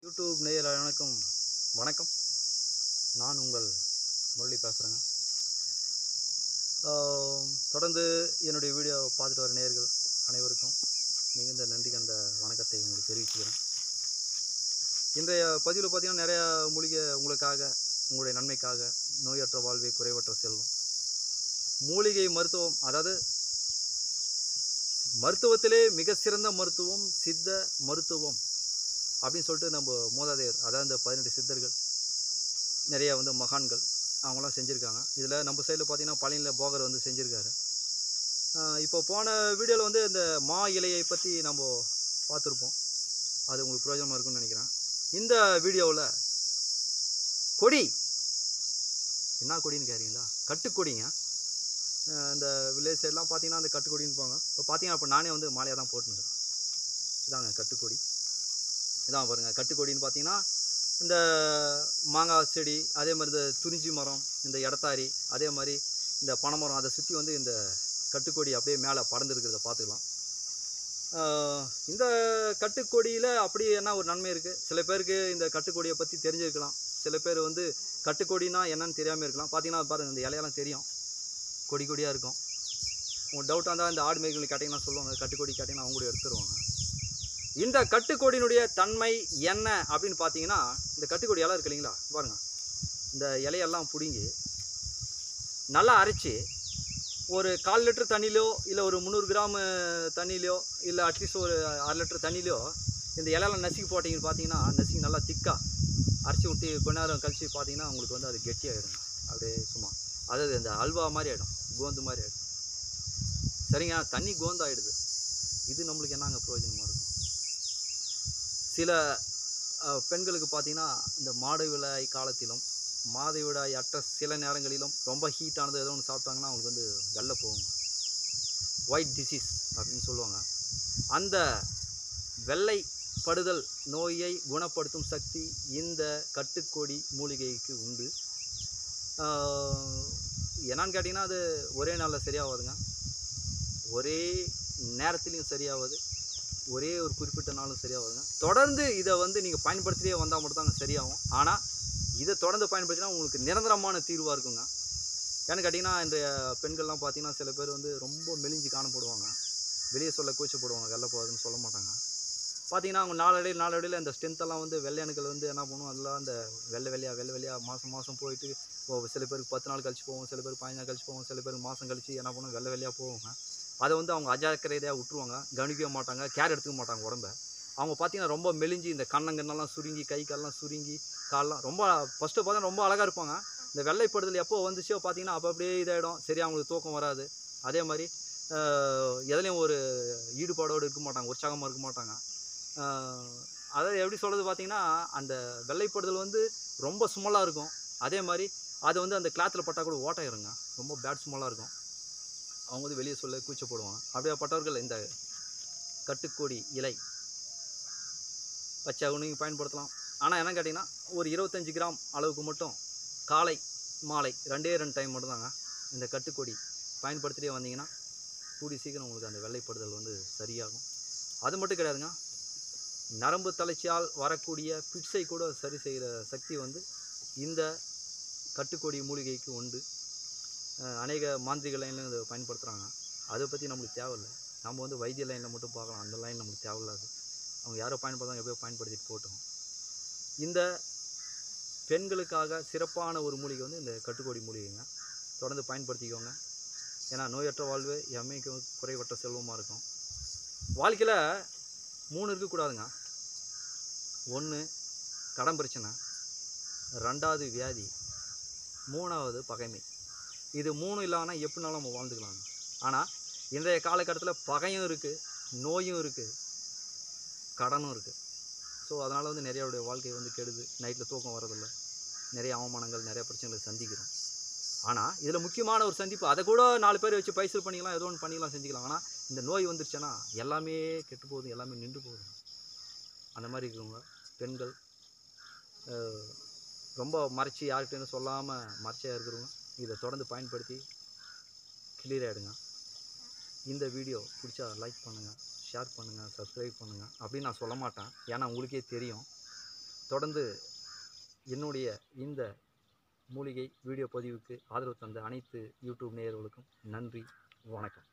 YouTube நேயர் அனைவருக்கும் வணக்கம் நான் உங்கள் முரளி பேசுகிறேங்க தொடர்ந்து என்னுடைய வீடியோ பார்த்துட்டு வர நேயர்கள் அனைவருக்கும் மிகுந்த நன்றி கண்ட வணக்கத்தை உங்களுக்கு தெரிவிச்சுக்கிறேன் இன்றைய பதிவில் பார்த்தீங்கன்னா நிறையா மூலிகை உங்களுக்காக உங்களுடைய நன்மைக்காக நோயற்ற வாழ்வே குறைவற்ற செல்வம் மூலிகை மருத்துவம் அதாவது மருத்துவத்திலே மிக சிறந்த மருத்துவம் சித்த மருத்துவம் அப்படின்னு சொல்லிட்டு நம்ம மூதாதையர் அதாவது இந்த பதினெட்டு சித்தர்கள் நிறைய வந்து மகான்கள் அவங்களாம் செஞ்சுருக்காங்க இதில் நம்ம சைடில் பார்த்தீங்கன்னா பழனியில் போகர் வந்து செஞ்சுருக்காரு ஆஹ் இப்போ போன வீடியோவில் வந்து இந்த மா இலையை பற்றி நம்ம பார்த்துருப்போம் அது உங்களுக்கு பிரயோஜனமாக இருக்கும்னு நினைக்கிறேன் இந்த வீடியோவில் கொடி என்ன கொடின்னு கேட்குறீங்களா கட்டுக்கொடிங்க ஆஹ் இந்த வில்லேஜ் சைட்லாம் பார்த்தீங்கன்னா அந்த கட்டுக்கொடின்னு போங்க இப்போ பார்த்தீங்கன்னா இப்போ நானே வந்து மாலையாக தான் போட்டுருக்கேன் இதாங்க கட்டுக்கொடி இதான் பாருங்கள் கட்டுக்கொடின்னு பார்த்தீங்கன்னா இந்த மாங்காய் செடி அதே மாதிரி இந்த துணிஞ்சி மரம் இந்த இடத்தாரி அதே மாதிரி இந்த பனைமரம் அதை சுற்றி வந்து இந்த கட்டுக்கொடி அப்படியே மேலே பறந்துருக்கிறத பார்த்துக்கலாம் ஆஹ் இந்த கட்டுக்கொடியில் அப்படி என்ன ஒரு நன்மை இருக்குது சில பேருக்கு இந்த கட்டுக்கொடியை பற்றி தெரிஞ்சிருக்கலாம் சில பேர் வந்து கட்டுக்கொடினா என்னன்னு தெரியாமல் இருக்கலாம் பார்த்தீங்கன்னா பாருங்கள் இந்த இலையெல்லாம் தெரியும் கொடி கொடியாக இருக்கும் உங்களுக்கு டவுட்டாக இருந்தால் இந்த ஆடு மேய்களை கேட்டிங்கன்னா சொல்லுவாங்க கட்டுக்கொடி கேட்டிங்கன்னா அவங்க கூட எடுத்துருவாங்க இந்த கட்டுக்கொடியினுடைய தன்மை என்ன அப்படின்னு பார்த்தீங்கன்னா இந்த கட்டுக்கொடி இலை இருக்கு இல்லைங்களா பாருங்க இந்த இலையெல்லாம் பிடுங்கி நல்லா அரைச்சி ஒரு கால் லிட்டர் தண்ணியிலோ இல்லை ஒரு முந்நூறு கிராம் தண்ணியிலையோ இல்லை அட்லீஸ்ட் ஒரு அரை லிட்டர் தண்ணியிலையோ இந்த இலையெல்லாம் நசுக்கி போட்டிங்கன்னு பார்த்தீங்கன்னா நசுக்கி நல்லா திக்காக அரைச்சி விட்டு கொஞ்ச நேரம் கழிச்சு பார்த்தீங்கன்னா உங்களுக்கு வந்து அது கெட்டியாகிடும் அப்படியே சும்மா அதாவது இந்த அல்வா மாதிரி ஆகிடும் கோந்து மாதிரி ஆகிடும் சரிங்க தண்ணி கோந்து ஆகிடுது இது நம்மளுக்கு என்னங்க பிரயோஜனமாக இருக்கும் சில அஹ், பெண்களுக்கு பார்த்தீங்கன்னா இந்த மாதவிடாய் காலத்திலும் மாதவிடாய் அற்ற சில நேரங்களிலும் ரொம்ப ஹீட்டானது ஏதோ ஒன்று சாப்பிட்டாங்கன்னா அவங்களுக்கு வந்து வெள்ளை போகுங்க ஒயிட் டிசீஸ் அப்படின்னு சொல்லுவாங்க அந்த வெள்ளை படுதல் நோயை குணப்படுத்தும் சக்தி இந்த கட்டுக்கொடி மூலிகைக்கு உண்டு ஆஹ், என்னன்னு கேட்டிங்கன்னா அது ஒரே நாளில் சரியாகாதுங்க ஒரே நேரத்துலையும் சரியாகாது ஒரே ஒரு குறிப்பிட்ட நாளும் சரியாகுதுங்க தொடர்ந்து இதை வந்து நீங்கள் பயன்படுத்திட்டே வந்தால் மட்டும்தாங்க சரியாகும் ஆனால் இதை தொடர்ந்து பயன்படுத்தினா உங்களுக்கு நிரந்தரமான தீர்வாக இருக்குங்க ஏன்னு கேட்டிங்கன்னா இன்றைய பெண்கள்லாம் பார்த்தீங்கன்னா சில பேர் வந்து ரொம்ப மெலிஞ்சு காணப்படுவாங்க வெளியே சொல்ல கூச்சப்படுவாங்க வெள்ளை போகாதுன்னு சொல்ல மாட்டாங்க பார்த்தீங்கன்னா அவங்க நாளடைவில் நாளடைவில் இந்த ஸ்ட்ரென்த்தெல்லாம் வந்து வெள்ளையணுக்கள் வந்து என்ன பண்ணுவோம் அதெல்லாம் அந்த வெள்ளை வெள்ளையாக வெள்ளை வெள்ளையாக மாதம் மாதம் போயிட்டு இப்போ சில பேருக்கு பத்து நாள் கழிச்சு போவோம் சில பேருக்கு பதினஞ்சு நாள் கழிச்சு போவோம் சில பேருக்கு மாதம் கழிச்சு என்ன பண்ணுவோம் வெள்ளை வெள்ளையாக போவாங்க அதை வந்து அவங்க அஜாக்கிரதையாக விட்டுருவாங்க கவனிக்கவே மாட்டாங்க கேர் எடுத்துக்க மாட்டாங்க உடம்ப அவங்க பார்த்தீங்கன்னா ரொம்ப மெலிஞ்சு இந்த கண்ணங்கண்ணெல்லாம் சுருங்கி கை கால்லாம் சுருங்கி கால்லாம் ரொம்ப ஃபஸ்ட்டு பார்த்தா ரொம்ப அழகாக இருப்பாங்க இந்த வெள்ளைப்படுதல் எப்போ வந்துச்சோ பார்த்தீங்கன்னா அப்போ அப்படியே இதாகிடும் சரி அவங்களுக்கு தூக்கம் வராது அதே மாதிரி ஆஹ், எதுலேயும் ஒரு ஈடுபாடோடு இருக்க மாட்டாங்க உற்சாகமாக இருக்க மாட்டாங்க ஆஹ், அதாவது எப்படி சொல்கிறது பார்த்தீங்கன்னா அந்த வெள்ளைப்படுதல் வந்து ரொம்ப சுமலாக இருக்கும் அதே மாதிரி அது வந்து அந்த கிளாத்தில் பட்டால் கூட ஓட்டாயிருங்க ரொம்ப பேட் சுமலாக இருக்கும் அவங்க வந்து வெளியே சொல்ல கூச்சப்படுவாங்க அப்படியாப்பட்டவர்கள் இந்த கட்டுக்கொடி இலை பச்சை நீங்கள் பயன்படுத்தலாம் ஆனால் என்ன கேட்டிங்கன்னா ஒரு இருபத்தஞ்சி கிராம் அளவுக்கு மட்டும் காலை மாலை ரெண்டே ரெண்டு டைம் மட்டும்தாங்க இந்த கட்டுக்கொடி பயன்படுத்திட்டே வந்தீங்கன்னா கூடி சீக்கிரம் உங்களுக்கு அந்த வெள்ளைப்படுதல் வந்து சரியாகும் அது மட்டும் கிடையாதுங்க நரம்பு தளர்ச்சியால் வரக்கூடிய பிட்ஸை கூட சரி செய்கிற சக்தி வந்து இந்த கட்டுக்கொடி மூலிகைக்கு உண்டு அஹ் அநேக மாந்திரிக லைன்லையும் இதை பயன்படுத்துகிறாங்க அதை பற்றி நம்மளுக்கு தேவையில்லை நம்ம வந்து வைத்திய லைனில் மட்டும் பார்க்கலாம் அந்த லைன் நமக்கு தேவையில்லாது அவங்க யாரோ பயன்படுத்தாங்க எப்படியோ பயன்படுத்திட்டு போட்டோம் இந்த பெண்களுக்காக சிறப்பான ஒரு மூலிகை வந்து இந்த கட்டுக்கொடி மூலிகைங்க தொடர்ந்து பயன்படுத்திக்கோங்க ஏன்னா நோயற்ற வாழ்வு எம்மைக்கு குறைவற்ற செல்வமாக இருக்கும் வாழ்க்கையில் மூணு இருக்கக்கூடாதுங்க ஒன்று கடன் பிரச்சனை ரெண்டாவது வியாதி மூணாவது பகைமை இது மூணு இல்லாமல் எப்படினாலும் நம்ம வாழ்ந்துக்கலாங்க ஆனால் இன்றைய காலகட்டத்தில் பகையும் இருக்குது நோயும் இருக்குது கடனும் இருக்குது ஸோ அதனால் வந்து நிறையாவுடைய வாழ்க்கை வந்து கெடுது நைட்டில் தூக்கம் வரதில்லை நிறைய அவமானங்கள் நிறைய பிரச்சனைகளை சந்திக்கிறோம் ஆனால் இதில் முக்கியமான ஒரு சந்திப்பு அதை கூட நாலு பேர் வச்சு பைசல் பண்ணிக்கலாம் ஏதோ ஒன்று பண்ணிக்கலாம் செஞ்சுக்கலாம் ஆனால் இந்த நோய் வந்துருச்சுன்னா எல்லாமே கெட்டு போகுது எல்லாமே நின்று போகுது அந்த மாதிரி இருக்கிறவங்க பெண்கள் அஹ், ரொம்ப மறைச்சி யார்கிட்டையும் சொல்லாமல் மறைச்சியாக இருக்கிறவங்க இதை தொடர்ந்து பயன்படுத்தி கிளியர் ஆகிடுங்க இந்த வீடியோ பிடிச்சா லைக் பண்ணுங்கள் ஷேர் பண்ணுங்கள் சப்ஸ்கிரைப் பண்ணுங்கள் அப்படின்னு நான் சொல்ல மாட்டேன் ஏன்னா உங்களுக்கே தெரியும் தொடர்ந்து என்னுடைய இந்த மூலிகை வீடியோ பதிவுக்கு ஆதரவு தந்த அனைத்து யூடியூப் நேயர்களுக்கும் நன்றி வணக்கம்